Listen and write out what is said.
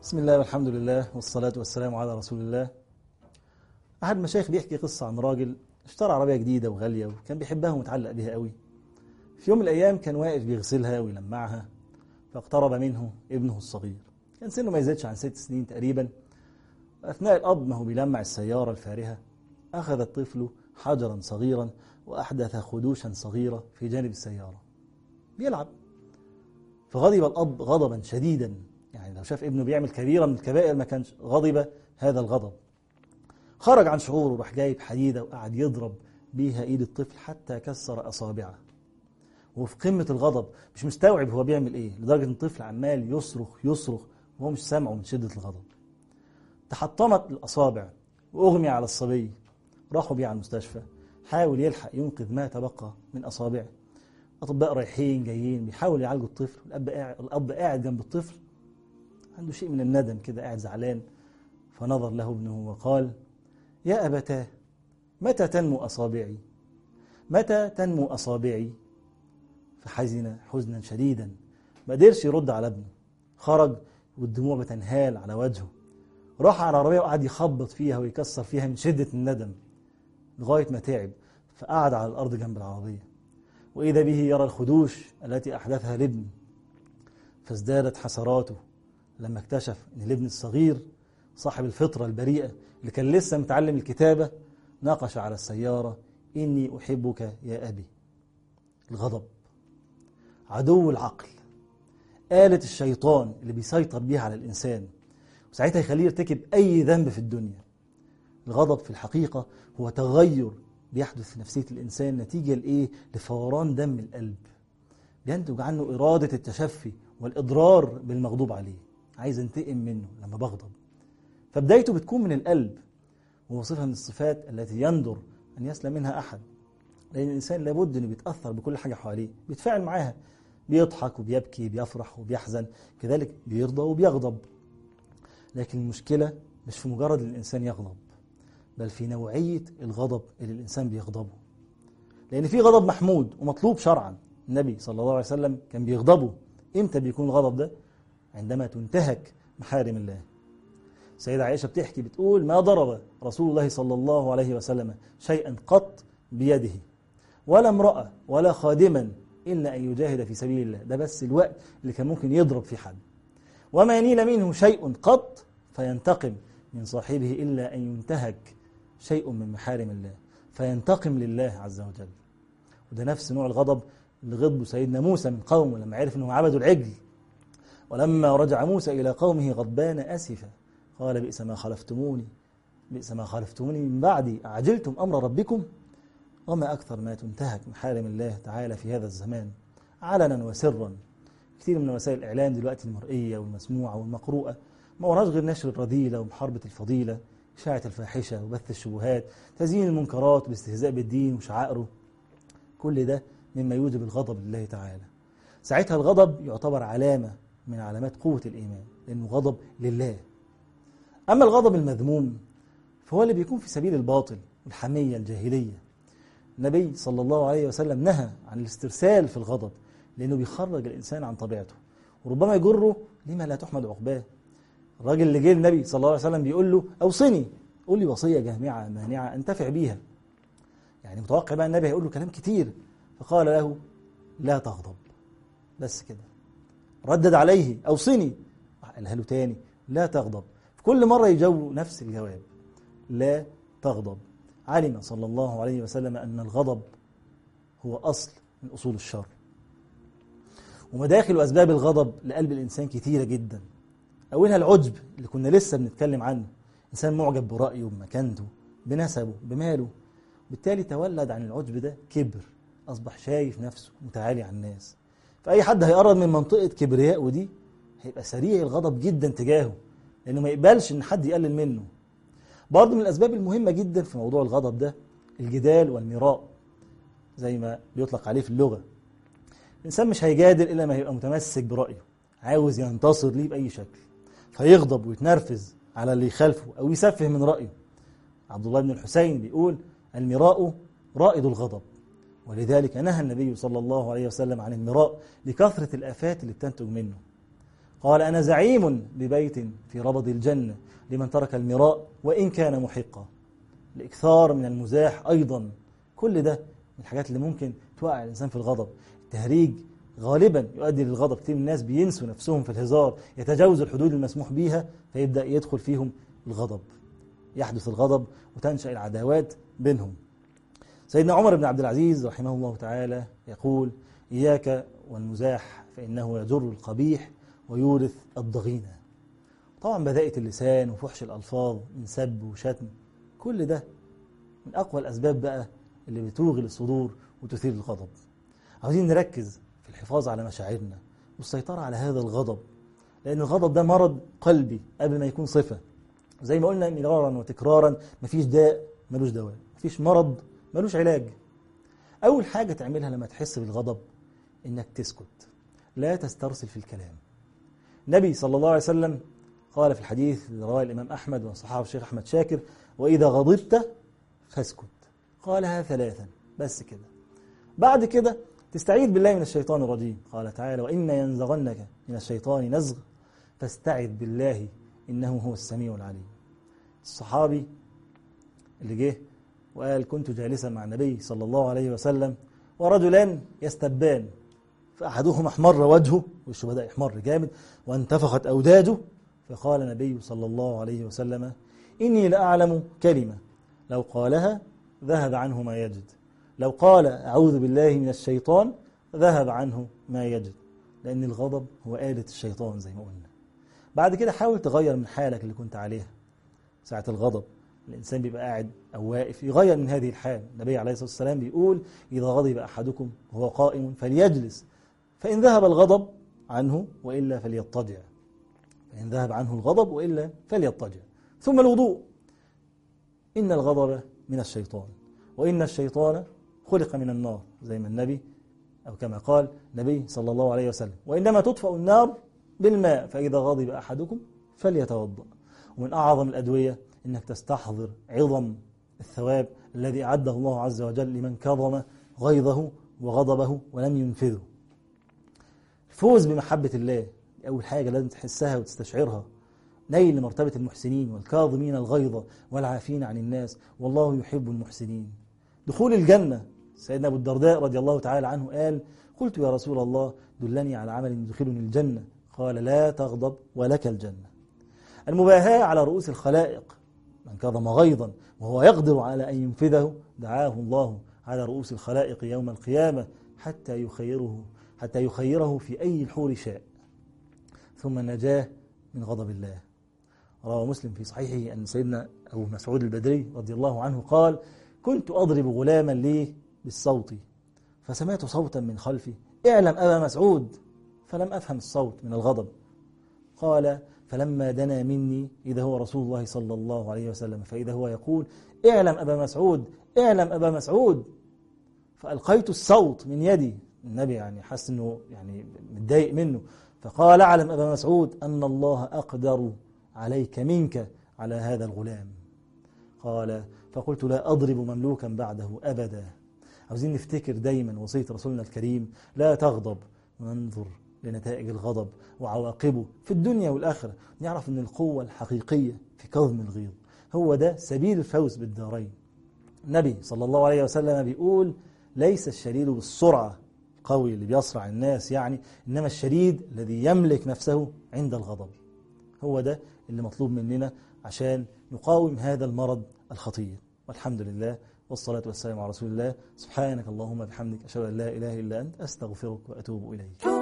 بسم الله والحمد لله والصلاة والسلام على رسول الله أحد المشايخ بيحكي قصة عن راجل اشترى عربية جديدة وغالية وكان بيحبها ومتعلق بها قوي في يوم من الأيام كان واقف بيغسلها ويلمعها فاقترب منه ابنه الصغير كان سنه ما يزيدش عن ست سنين تقريبا وأثناء الأب ما هو بيلمع السيارة الفارهة أخذ الطفل حجرا صغيرا وأحدث خدوشا صغيرة في جانب السيارة بيلعب فغضب الأب غضبا شديدا يعني لو شاف ابنه بيعمل كبيرة من الكبائر ما كانش غضب هذا الغضب خرج عن شعوره وراح جايب حديدة وقعد يضرب بيها ايد الطفل حتى كسر أصابعه وفي قمة الغضب مش مستوعب هو بيعمل ايه لدرجة ان الطفل عمال يصرخ يصرخ وهو مش سامعه من شدة الغضب تحطمت الأصابع وأغمي على الصبي راحوا بيه على المستشفى حاول يلحق ينقذ ما تبقى من أصابعه أطباء رايحين جايين بيحاولوا يعالجوا الطفل الأب قاعد, الأب قاعد جنب الطفل عنده شيء من الندم كده قاعد زعلان فنظر له ابنه وقال يا أبتاه متى تنمو أصابعي متى تنمو أصابعي فحزن حزنا شديدا ما قدرش يرد على ابنه خرج والدموع بتنهال على وجهه راح على العربية وقعد يخبط فيها ويكسر فيها من شدة الندم لغاية ما تعب فقعد على الأرض جنب العربية وإذا به يرى الخدوش التي أحدثها الابن فازدادت حسراته لما اكتشف أن الابن الصغير صاحب الفطرة البريئة اللي كان لسه متعلم الكتابة ناقش على السيارة إني أحبك يا أبي الغضب عدو العقل آلة الشيطان اللي بيسيطر بيها على الإنسان وساعتها يخليه يرتكب أي ذنب في الدنيا الغضب في الحقيقة هو تغير بيحدث في نفسية الإنسان نتيجة لإيه؟ لفوران دم القلب بينتج عنه إرادة التشفي والإضرار بالمغضوب عليه عايز انتقم منه لما بغضب فبدايته بتكون من القلب وهو صفة من الصفات التي يندر أن يسلم منها أحد لأن الإنسان لابد أنه بيتأثر بكل حاجة حواليه بيتفاعل معاها بيضحك وبيبكي بيفرح وبيحزن كذلك بيرضى وبيغضب لكن المشكلة مش في مجرد الإنسان يغضب بل في نوعية الغضب اللي الإنسان بيغضبه لأن في غضب محمود ومطلوب شرعا النبي صلى الله عليه وسلم كان بيغضبه إمتى بيكون الغضب ده عندما تنتهك محارم الله سيدة عائشة بتحكي بتقول ما ضرب رسول الله صلى الله عليه وسلم شيئا قط بيده ولا امرأة ولا خادما إلا أن يجاهد في سبيل الله ده بس الوقت اللي كان ممكن يضرب في حد وما ينيل منه شيء قط فينتقم من صاحبه إلا أن ينتهك شيء من محارم الله فينتقم لله عز وجل وده نفس نوع الغضب اللي غضبه سيدنا موسى من قومه لما عرف أنهم عبدوا العجل ولما رجع موسى إلى قومه غضبان أسفا قال بئس ما خلفتموني بئس ما خلفتموني من بعدي أعجلتم أمر ربكم وما أكثر ما تنتهك محارم الله تعالى في هذا الزمان علنا وسرا كثير من وسائل الإعلام دلوقتي المرئية والمسموعة والمقروءة ما وراناش غير نشر الرذيلة ومحاربة الفضيلة إشاعة الفاحشة وبث الشبهات تزيين المنكرات والاستهزاء بالدين وشعائره كل ده مما يوجب الغضب لله تعالى ساعتها الغضب يعتبر علامة من علامات قوة الإيمان لأنه غضب لله أما الغضب المذموم فهو اللي بيكون في سبيل الباطل والحمية الجاهلية النبي صلى الله عليه وسلم نهى عن الاسترسال في الغضب لأنه بيخرج الإنسان عن طبيعته وربما يجره لما لا تحمد عقباه الراجل اللي جه النبي صلى الله عليه وسلم بيقول له أوصني قول لي وصية جامعة مانعة أنتفع بيها يعني متوقع بقى النبي هيقول له كلام كتير فقال له لا تغضب بس كده ردد عليه أوصني قالها له تاني لا تغضب في كل مرة يجاوب نفس الجواب لا تغضب علم صلى الله عليه وسلم أن الغضب هو أصل من أصول الشر ومداخل وأسباب الغضب لقلب الإنسان كتيرة جدا أولها العجب اللي كنا لسه بنتكلم عنه إنسان معجب برأيه بمكانته بنسبه بماله بالتالي تولد عن العجب ده كبر أصبح شايف نفسه متعالي عن الناس فأي حد هيقرب من منطقة كبرياء ودي هيبقى سريع الغضب جدا تجاهه لأنه ما يقبلش إن حد يقلل منه برضه من الأسباب المهمة جدا في موضوع الغضب ده الجدال والمراء زي ما بيطلق عليه في اللغة الإنسان مش هيجادل إلا ما يبقى متمسك برأيه عاوز ينتصر ليه بأي شكل فيغضب ويتنرفز على اللي يخالفه أو يسفه من رأيه عبد الله بن الحسين بيقول المراء رائد الغضب ولذلك نهى النبي صلى الله عليه وسلم عن المراء لكثرة الآفات اللي بتنتج منه قال أنا زعيم ببيت في ربض الجنة لمن ترك المراء وإن كان محقا الإكثار من المزاح أيضا كل ده من الحاجات اللي ممكن توقع الإنسان في الغضب التهريج غالبا يؤدي للغضب كتير من الناس بينسوا نفسهم في الهزار يتجاوزوا الحدود المسموح بيها فيبدأ يدخل فيهم الغضب يحدث الغضب وتنشأ العداوات بينهم سيدنا عمر بن عبد العزيز رحمه الله تعالى يقول إياك والمزاح فإنه يجر القبيح ويورث الضغينة طبعا بذاءة اللسان وفحش الألفاظ من سب وشتم كل ده من أقوى الأسباب بقى اللي بتوغل الصدور وتثير الغضب عاوزين نركز في الحفاظ على مشاعرنا والسيطرة على هذا الغضب لأن الغضب ده مرض قلبي قبل ما يكون صفة زي ما قلنا مرارا وتكرارا مفيش داء ملوش دواء مفيش مرض ملوش علاج أول حاجة تعملها لما تحس بالغضب إنك تسكت لا تسترسل في الكلام النبي صلى الله عليه وسلم قال في الحديث اللي رواه الإمام أحمد وصححه الشيخ أحمد شاكر وإذا غضبت فاسكت قالها ثلاثا بس كده بعد كده تستعيذ بالله من الشيطان الرجيم قال تعالى وإن ينزغنك من الشيطان نزغ فاستعذ بالله إنه هو السميع العليم الصحابي اللي جه وقال كنت جالسا مع النبي صلى الله عليه وسلم ورجلان يستبان فأحدهما احمر وجهه وشه بدأ يحمر جامد وانتفخت أوداجه فقال النبي صلى الله عليه وسلم إني لأعلم كلمة لو قالها ذهب عنه ما يجد لو قال أعوذ بالله من الشيطان ذهب عنه ما يجد لأن الغضب هو آلة الشيطان زي ما قلنا بعد كده حاول تغير من حالك اللي كنت عليها ساعة الغضب الإنسان بيبقى قاعد أو واقف يغير من هذه الحال النبي عليه الصلاة والسلام بيقول إذا غضب أحدكم وهو قائم فليجلس فإن ذهب الغضب عنه وإلا فليضطجع فإن ذهب عنه الغضب وإلا فليضطجع ثم الوضوء إن الغضب من الشيطان وإن الشيطان خلق من النار زي ما النبي أو كما قال النبي صلى الله عليه وسلم وإنما تطفأ النار بالماء فإذا غضب أحدكم فليتوضأ ومن أعظم الأدوية إنك تستحضر عظم الثواب الذي أعده الله عز وجل لمن كظم غيظه وغضبه ولم ينفذه الفوز بمحبة الله أول حاجة لازم تحسها وتستشعرها نيل مرتبة المحسنين والكاظمين الغيظ والعافين عن الناس والله يحب المحسنين دخول الجنة سيدنا أبو الدرداء رضي الله تعالى عنه قال قلت يا رسول الله دلني على عمل يدخلني الجنة قال لا تغضب ولك الجنة المباهاة على رؤوس الخلائق من كظم غيظا وهو يقدر على أن ينفذه دعاه الله على رؤوس الخلائق يوم القيامة حتى يخيره حتى يخيره في أي الحور شاء ثم النجاة من غضب الله روى مسلم في صحيحه أن سيدنا أبو مسعود البدري رضي الله عنه قال كنت أضرب غلاما لي بالصوت فسمعت صوتا من خلفي اعلم أبا مسعود فلم أفهم الصوت من الغضب قال فلما دنا مني إذا هو رسول الله صلى الله عليه وسلم فإذا هو يقول اعلم أبا مسعود اعلم أبا مسعود فألقيت الصوت من يدي النبي يعني حس أنه يعني متضايق منه فقال اعلم أبا مسعود أن الله أقدر عليك منك على هذا الغلام قال فقلت لا أضرب مملوكا بعده أبدا عاوزين نفتكر دايما وصية رسولنا الكريم لا تغضب وننظر لنتائج الغضب وعواقبه في الدنيا والآخرة نعرف أن القوة الحقيقية في كظم الغيظ هو ده سبيل الفوز بالدارين النبي صلى الله عليه وسلم بيقول ليس الشديد بالسرعة القوي اللي بيصرع الناس يعني إنما الشديد الذي يملك نفسه عند الغضب هو ده اللي مطلوب مننا عشان نقاوم هذا المرض الخطير والحمد لله والصلاة والسلام على رسول الله سبحانك اللهم بحمدك أشهد أن لا إله إلا أنت أستغفرك وأتوب إليك